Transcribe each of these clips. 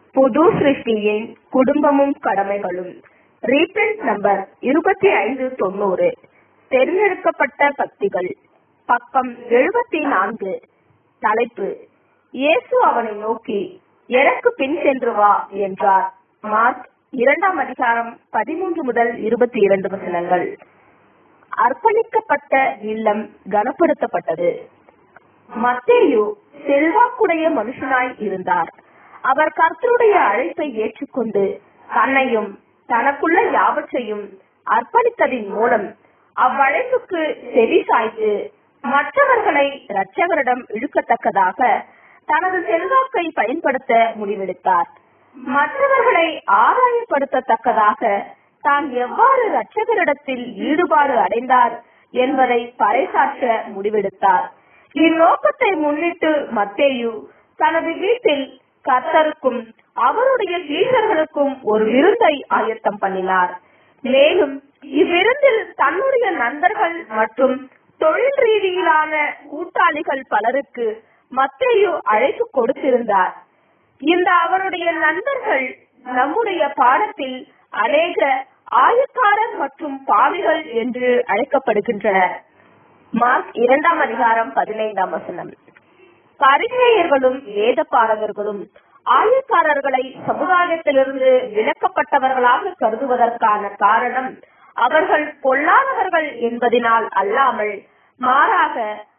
புது சிருஷ்டியின் குடும்பமும் கடமைகளும் reprint number இருபத்தி ஐந்து தொண்ணூறு தேர்ந்தெடுக்கப்பட்ட பக்திகள் பக்கம் எழுபத்தி நான்கு தலைப்பு இயேசு அவனை நோக்கி எனக்கு பின் சென்று வா என்றார் மார்க் இரண்டாம் அதிகாரம் பதிமூன்று முதல் இருபத்தி இரண்டு வசனங்கள் அர்ப்பணிக்கப்பட்ட இல்லம் கனப்படுத்தப்பட்டது மத்தேயு செல்வாக்குடைய மனுஷனாய் இருந்தார் அவர் கர்த்தருடைய அழைப்பை ஏற்றுக்கொண்டு தன்னையும் தனக்குள்ள யாவற்றையும் அர்ப்பணித்ததின் மூலம் அவ்வழைப்புக்கு செவி சாய்த்து மற்றவர்களை இரட்சகரிடம் இழுக்கத்தக்கதாக தனது செல்வாக்கை பயன்படுத்த முடிவெடுத்தார் மற்றவர்களை ஆதாயப்படுத்தத்தக்கதாக தான் எவ்வாறு இரட்சகரிடத்தில் ஈடுபாடு அடைந்தார் என்பதை பறைசாற்ற முடிவெடுத்தார் இந்நோக்கத்தை முன்னிட்டு மத்தேயு தனது வீட்டில் கர்த்தருக்கும் அவருடைய சீஷர்களுக்கும் ஒரு விருந்தை ஆயத்தம் பண்ணினார் மேலும் இவ்விருந்தில் தன்னுடைய நண்பர்கள் மற்றும் தொழில் ரீதியிலான கூட்டாளிகள் பலருக்கு மத்தேயு அழைப்பு கொடுத்திருந்தார் இந்த அவருடைய நண்பர்கள் நம்முடைய பாடத்தில் அநேக ஆயக்காரர் மற்றும் பாவிகள் என்று அழைக்கப்படுகின்றனர் மார்க் இரண்டாம் அதிகாரம் பதினைந்தாம் வசனம் பரிசேயர்களும் வேத பாரகர்களும் ஆயக்காரர்களை சமுதாயத்திலிருந்து விலக்கப்பட்டவர்களாக கருதுவதற்கான காரணம் அவர்கள் பொல்லாதவர்கள் என்பதினால் அல்லாமல் மாறாக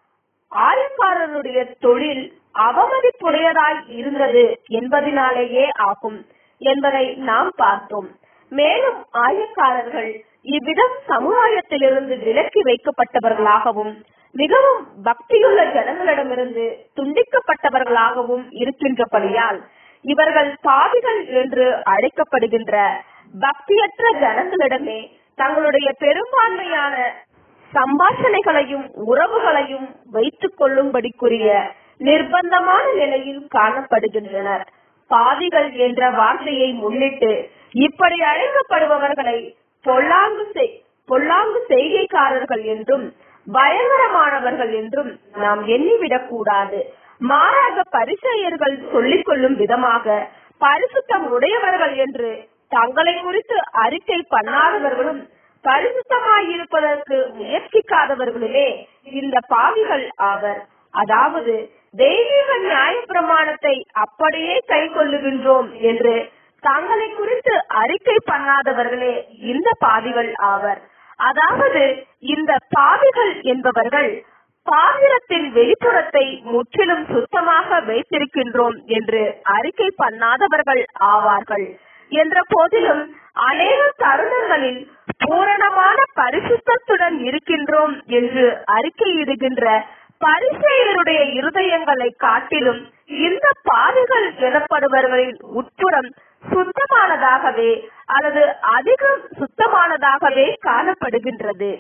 ஆயக்காரருடைய தொழில் அவமதிப்புடையதாய் இருந்தது என்பதினாலேயே ஆகும் என்பதை நாம் பார்த்தோம் மேலும் ஆயக்காரர்கள் இவ்விதம் சமுதாயத்திலிருந்து விலக்கி வைக்கப்பட்டவர்களாகவும் மிகவும் பக்தியுள்ள ஜனங்களிடமிருந்து துண்டிக்கப்பட்டவர்களாகவும் இருக்கின்றபடியால் இவர்கள் பாவிகள் என்று அழைக்கப்படுகின்ற பக்தியற்ற ஜனங்களிடமே தங்களுடைய பெரும்பான்மையான சம்பாஷணைகளையும் உறவுகளையும் வைத்துக் கொள்ளும்படிக்குரிய நிர்பந்தமான நிலையில் காணப்படுகின்றனர் பாவிகள் என்ற வார்த்தையை முன்னிட்டு இப்படி அழைக்கப்படுபவர்களை பொல்லாங்கு செய் பொல்லாங்கு செய்கைக்காரர்கள் என்றும் பயங்கரமானவர்கள் என்றும் நாம் எண்ணிவிடக் கூடாது மாறாக பரிசெயர்கள் சொல்லிக் கொள்ளும் விதமாக பரிசுத்தம் உடையவர்கள் என்று தங்களை குறித்து அறிக்கை பண்ணாதவர்களும் பரிசுத்தமாயிருப்பதற்கு முயற்சிக்காதவர்களுமே இந்த பாவிகள் ஆவர் அதாவது தெய்வீக நியாய பிரமாணத்தை அப்படியே கை கொள்ளுகின்றோம் என்று தங்களை குறித்து அறிக்கை பண்ணாதவர்களே இந்த பாவிகள் ஆவர் அதாவது இந்த பாவிகள் என்பவர்கள் பாத்திரத்தின் வெளிப்புறத்தை முற்றிலும் சுத்தமாக வைத்திருக்கின்றோம் என்று அறிக்கை பண்ணாதவர்கள் ஆவார்கள் என்ற போதிலும் அநேக தருணங்களில் பூரணமான பரிசுத்தத்துடன் இருக்கின்றோம் என்று அறிக்கையிடுகின்ற பரிசெயருடைய இருதயங்களை காட்டிலும் இந்த பாவிகள் எனப்படுபவர்களின் உட்புறம் சுத்தமானதாகவே அல்லது அதிகம் சுத்தமானதாகவே காணப்படுகின்றது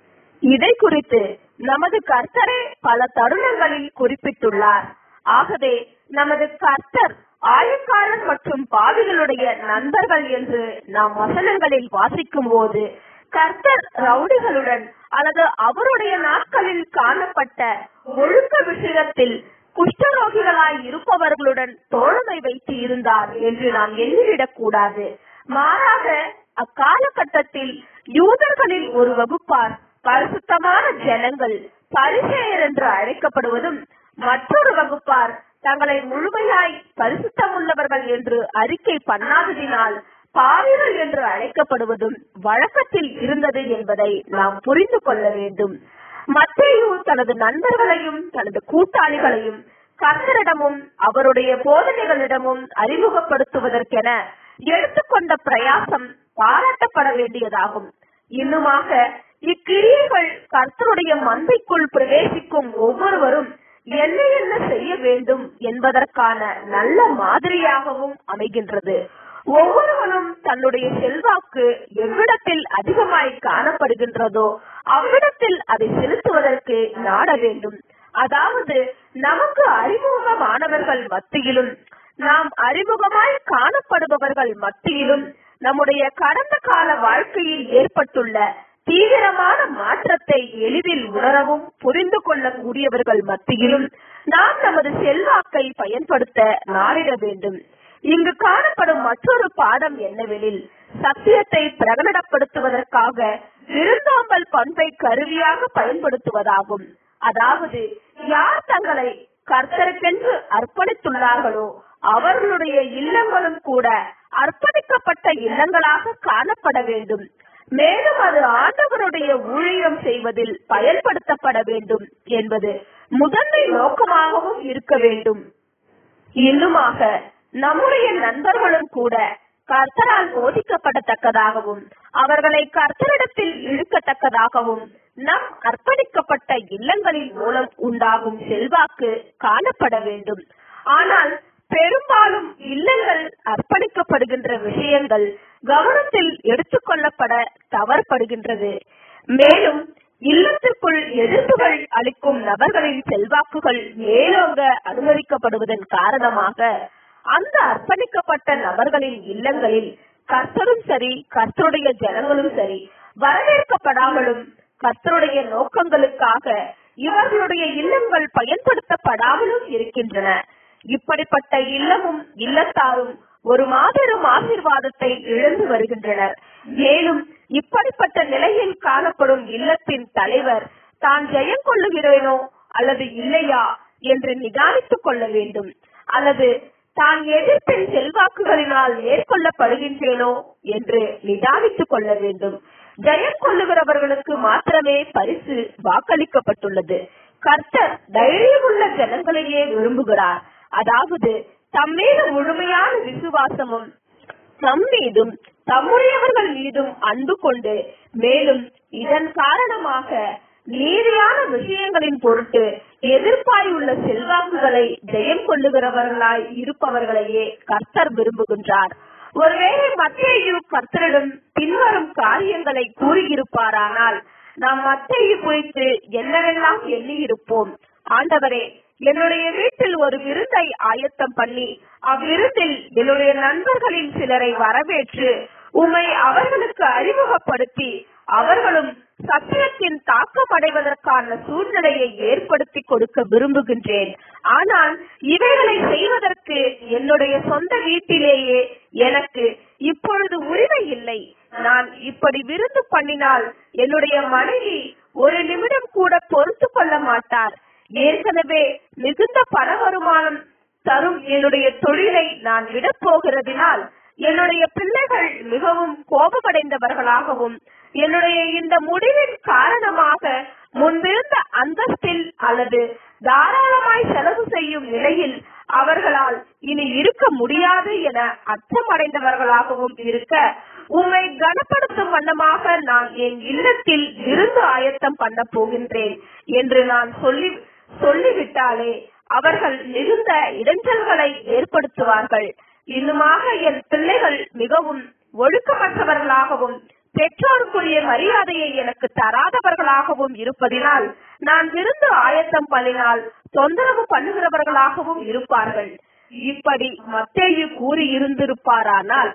இதை குறித்து நமது கர்த்தரே பல தருணங்களில் குறிப்பிட்டுள்ளார் ஆகவே நமது கர்த்தர் ஆயக்காரர் மற்றும் பாவிகளுடைய நண்பர்கள் என்று நாம் வசனங்களில் வாசிக்கும் போது கர்த்தர் ரவுடிகளுடன் அல்லது அவருடைய நாட்களில் காணப்பட்ட ஒழுக்க விஷயத்தில் குஷ்டரோகிகளாய் இருப்பவர்களுடன் தோழமை வைத்து இருந்தார் என்று நாம் எண்ணிவிடக் கூடாது மாறாக அக்காலகட்டத்தில் யூதர்களில் ஒரு வகுப்பார் பரிசுத்தமான ஜனங்கள் பரிசெயர் என்று அழைக்கப்படுவதும் மற்றொரு வகுப்பார் தங்களை முழுமையாய் பரிசுத்தம் உள்ளவர்கள் என்று அறிக்கை பண்ணாததினால் பாவிகள் என்று அழைக்கப்படுவதும் வழக்கத்தில் இருந்தது என்பதை நாம் புரிந்து கொள்ள வேண்டும் மத்தேயு தனது நண்பர்களையும் தனது கூட்டாளிகளையும் கர்த்தரிடமும் அவருடைய போதனைகளிடமும் அறிமுகப்படுத்துவதற்கென எடுத்துக்கொண்ட பிரயாசம் பாராட்டப்பட வேண்டியதாகும் இன்னுமாக இக்கிரியைகள் கர்த்தருடைய மந்தைக்குள் பிரவேசிக்கும் ஒவ்வொருவரும் என்ன என்ன செய்ய வேண்டும் என்பதற்கான நல்ல மாதிரியாகவும் அமைகின்றது ஒவ்வொருவரும் தன்னுடைய செல்வாக்கு எவ்விடத்தில் அதிகமாய் காணப்படுகின்றதோ அவ்விடத்தில் அதை செலுத்துவதற்கு நாட வேண்டும் அதாவது நமக்கு அறிமுகமானவர்கள் மத்தியிலும் நாம் அறிமுகமாய் காணப்படுபவர்கள் மத்தியிலும் நம்முடைய கடந்த கால வாழ்க்கையில் ஏற்பட்டுள்ள தீவிரமான மாற்றத்தை எளிதில் உணரவும் புரிந்து கொள்ளக்கூடியவர்கள் மத்தியிலும் நாம் நமது செல்வாக்கை பயன்படுத்த நாடிட வேண்டும் இங்கு காணப்படும் மற்றொரு பாடம் என்னவெனில் சத்தியத்தை பிரகடனப்படுத்துவதற்காக விருந்தோம்பல் பண்பை கருவியாக பயன்படுத்துவதாகும் அதாவது யார் தங்களை கர்த்தருக்கென்று அர்ப்பணித்துள்ளார்களோ அவர்களுடைய இல்லங்களும் கூட அர்ப்பணிக்கப்பட்ட இல்லங்களாக காணப்பட வேண்டும் மேலும் அது ஆண்டவருடைய ஊழியம் செய்வதில் பயன்படுத்தப்பட வேண்டும் என்பது முதன்மை நோக்கமாகவும் இருக்க வேண்டும் இன்னுமாக நம்முடைய நண்பர்களும் கூட கர்த்தரால் போதிக்கப்படத்தக்கதாகவும் அவர்களை கர்த்தரிடத்தில் இழுக்கத்தக்கதாகவும் நம் அர்ப்பணிக்கப்பட்ட இல்லங்களின் மூலம் உண்டாகும் செல்வாக்கு காணப்பட வேண்டும் ஆனால் பெரும்பாலும் இல்லங்கள் அர்ப்பணிக்கப்படுகின்ற விஷயங்கள் கவனத்தில் எடுத்துக்கொள்ளப்பட தவறப்படுகின்றது மேலும் இல்லத்திற்குள் எதிர்ப்புகள் அளிக்கும் நபர்களின் செல்வாக்குகள் மேலோங்க அனுமதிக்கப்படுவதன் காரணமாக அந்த அர்ப்பணிக்கப்பட்ட நபர்களின் இல்லங்களில் கர்த்தரும் சரி கர்த்தருடைய ஜனங்களும் சரி வரவேற்கப்படாமலும் கர்த்தருடைய நோக்கங்களுக்காக இவர்களுடைய இல்லங்கள் பயன்படுத்தப்படாமலும் இருக்கின்றன இப்படிப்பட்ட இல்லமும் இல்லத்தாரும் ஒரு மாபெரும் ஆசீர்வாதத்தை இழந்து வருகின்றனர் மேலும் இப்படிப்பட்ட நிலையில் காணப்படும் இல்லத்தின் தலைவர் தான் ஜெயம் கொள்ளுகிறேனோ அல்லது இல்லையா என்று நிதானித்துக் கொள்ள வேண்டும் அல்லது தான் எதிர்ப்பின் செல்வாக்குகளினால் மேற்கொள்ளப்படுகின்றேனோ என்று நிதானித்துக் கொள்ள வேண்டும் ஜெயம் கொள்ளுகிறவர்களுக்கு மாத்திரமே பரிசு வாக்களிக்கப்பட்டுள்ளது கர்த்தர் தைரியமுள்ள ஜனங்களையே விரும்புகிறார் அதாவது தம்மீது முழுமையான விசுவாசமும் தம் மீதும் தம்முடையவர்கள் மீதும் அன்பு கொண்டு மேலும் இதன் காரணமாக நீதியான விஷயங்களின் பொருட்டு எதிர்ப்பாய் உள்ள செல்வாக்குகளை ஜெயம் கொள்ளுகிறவர்களாய் இருப்பவர்களையே கர்த்தர் விரும்புகின்றார் ஒருவேளை மத்தேயு கர்த்தரிடம் பின்வரும் காரியங்களை கூறியிருப்பாரானால் நாம் மத்தேயு குறித்து என்னவெல்லாம் எண்ணி இருப்போம் ஆண்டவரே என்னுடைய வீட்டில் ஒரு விருந்தை ஆயத்தம் பண்ணி அவ்விருந்தில் என்னுடைய நண்பர்களில் சிலரை வரவேற்று உம்மை அவர்களுக்கு அறிமுகப்படுத்தி அவர்களும் சத்தியத்தின் தாக்கம் அடைவதற்கான சூழ்நிலையை ஏற்படுத்தி கொடுக்க விரும்புகின்றேன் ஆனால் இவைகளை செய்வதற்கு என்னுடைய சொந்த வீட்டிலேயே எனக்கு இப்பொழுது உரிமை இல்லை நான் இப்படி விருந்து பண்ணினால் என்னுடைய மனைவி ஒரு நிமிடம் கூட பொறுத்து கொள்ள மாட்டார் ஏற்கனவே மிகுந்த பண வருமானம் தரும் என்னுடைய தொழிலை நான் விடப் போகிறதினால் என்னுடைய பிள்ளைகள் மிகவும் கோபமடைந்தவர்களாகவும் என்னுடைய இந்த முடிவின் காரணமாக முன்பிருந்த அந்தஸ்தில் அல்லது தாராளமாய் செலவு செய்யும் நிலையில் அவர்களால் இனி இருக்க முடியாது என அச்சமடைந்தவர்களாகவும் இருக்க உம்மை கனப்படுத்தும் வண்ணமாக நான் என் இல்லத்தில் விருந்து ஆயத்தம் பண்ண போகின்றேன் என்று நான் சொல்லி சொல்லிவிட்டாலே அவர்கள் மிகுந்த இடைஞ்சல்களை ஏற்படுத்துவார்கள் இன்னுமாக என் பிள்ளைகள் மிகவும் ஒழுக்கமற்றவர்களாகவும் பெற்றோருக்குரிய மரியாதையை எனக்கு தராதவர்களாகவும் இருப்பதினால் நான் விருந்து ஆயத்தம் பண்ணினால் தொந்தரவு பண்ணுகிறவர்களாகவும் இருப்பார்கள் இப்படி மத்தேயு கூறி இருந்திருப்பாரானால்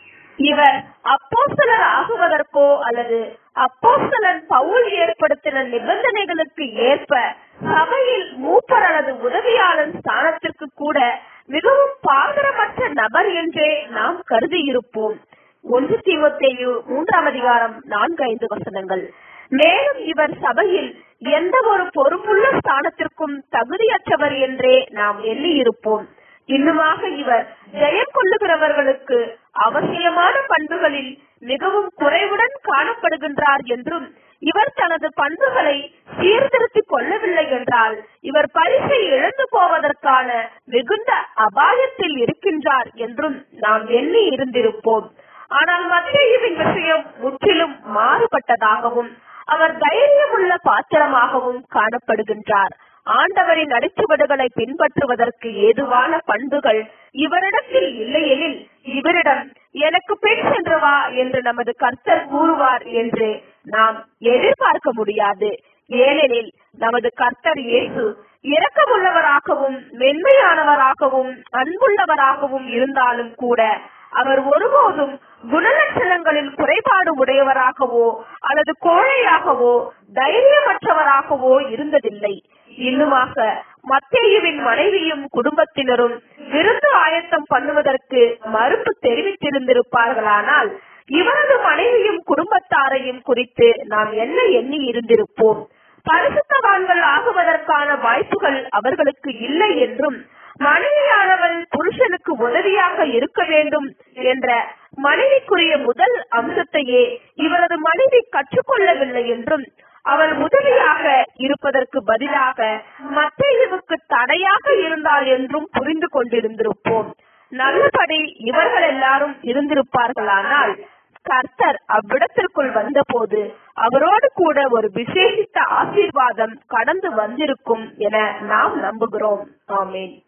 இவர் அப்போஸ்தலர் ஆகுவதற்கோ அல்லது அப்போஸ்தலன் பவுல் ஏற்படுத்தின நிபந்தனைகளுக்கு ஏற்ப சபையில் மூப்பர் அல்லது உதவியாளர் ஸ்தானத்திற்கு கூட மிகவும் பாதரமற்ற நபர் என்றே நாம் கருதி இருப்போம் ஒன்று தீமத்தேயு மூன்றாம் அதிகாரம் நான்கு ஐந்து வசனங்கள் மேலும் இவர் சபையில் எந்த ஒரு பொறுப்புள்ள ஸ்தானத்திற்கும் தகுதியற்றவர் என்றே நாம் எண்ணி இருப்போம் இன்னுமாக இவர் ஜெயம் கொள்ளுகிறவர்களுக்கு அவசியமான பண்புகளில் மிகவும் குறைவுடன் காணப்படுகின்றார் என்றும் இவர் தனது பண்புகளை சீர்திருத்திக் கொள்ளவில்லை என்றால் இவர் பரிசை இழந்து போவதற்கான மிகுந்த அபாயத்தில் இருக்கின்றார் என்றும் நாம் எண்ணி இருந்திருப்போம் ஆனால் மத்தியின் விஷயம் முற்றிலும் மாறுபட்டதாகவும் அவர் தைரியமுள்ள பாத்திரமாகவும் காணப்படுகின்றார் ஆண்டவரின் அடிச்சுவடுகளை பின்பற்றுவதற்கு ஏதுவான பண்புகள் இவரிடத்தில் இல்லையெனில் இவரிடம் எனக்கு பின் சென்று வா என்று நமது கர்த்தர் கூறுவார் என்று நாம் எதிர்பார்க்க முடியாது ஏனெனில் நமது கர்த்தர் இயேசு இரக்கமுள்ளவராகவும் மென்மையானவராகவும் அன்புள்ளவராகவும் இருந்தாலும் கூட அவர் ஒருபோதும் குணலட்சணங்களில் குறைபாடு உடையவராகவோ அல்லது கோழையாகவோ தைரியமற்றவராகவோ இருந்ததில்லை இன்னுமாக மத்தேயுவின் மனைவியும் குடும்பத்தினரும் விருந்து ஆயத்தம் பண்ணுவதற்கு மறுப்பு தெரிவித்திருந்திருப்பார்களானால் இவரது மனைவியும் குடும்பத்தாரையும் குறித்து நாம் என்ன எண்ணி இருந்திருப்போம் பரிசுத்தவான்கள் ஆகுவதற்கான வாய்ப்புகள் அவர்களுக்கு இல்லை என்றும் மனைவியானவள் புருஷனுக்கு உதவியாக இருக்க வேண்டும் என்ற மனைவிக்குரிய முதல் அம்சத்தையே இவரது மனைவி கற்றுக்கொள்ளவில்லை என்றும் அவள் உதவியாக இருப்பதற்கு பதிலாக மத்தேயுவுக்கு தடையாக இருந்தாள் என்றும் புரிந்து கொண்டிருந்திருப்போம் நல்லபடி இவர்கள் எல்லாரும் இருந்திருப்பார்களானால் கர்த்தர் அவ்விடத்திற்குள் வந்தபோது அவரோடு கூட ஒரு விசேஷித்த ஆசீர்வாதம் கடந்து வந்திருக்கும் என நாம் நம்புகிறோம் ஆமேன்